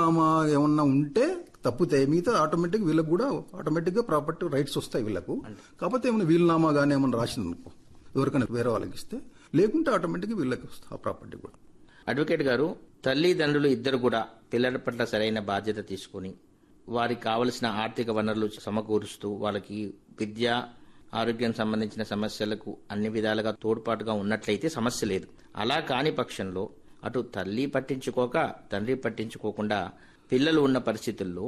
వీలునామా ఏమన్నా ఉంటే తప్పితే మిగతా ఆటోమేటిక్ వీళ్ళకి కూడా ఆటోమేటిక్ గా ప్రాపర్టీ రైట్స్ వస్తాయి వీళ్ళకు కాకపోతే ఏమైనా వీలునామా కానీ ఏమైనా రాసింది అనుకో ఎవరికైనా వేరే వాళ్ళకి ఇస్తే లేకుంటే ఆటోమేటిక్ వీళ్ళకి వస్తుంది ఆ ప్రాపర్టీ కూడా అడ్వకేట్ గారు తల్లిదండ్రులు ఇద్దరు కూడా పిల్లల పట్ల సరైన బాధ్యత తీసుకుని వారికి కావలసిన ఆర్థిక వనరులు సమకూరుస్తూ వాళ్ళకి విద్య ఆరోగ్యం సంబంధించిన సమస్యలకు అన్ని విధాలుగా తోడ్పాటుగా ఉన్నట్లయితే సమస్య లేదు అలా కాని పక్షంలో అటు తల్లి పట్టించుకోక తండ్రి పట్టించుకోకుండా పిల్లలు ఉన్న పరిస్థితుల్లో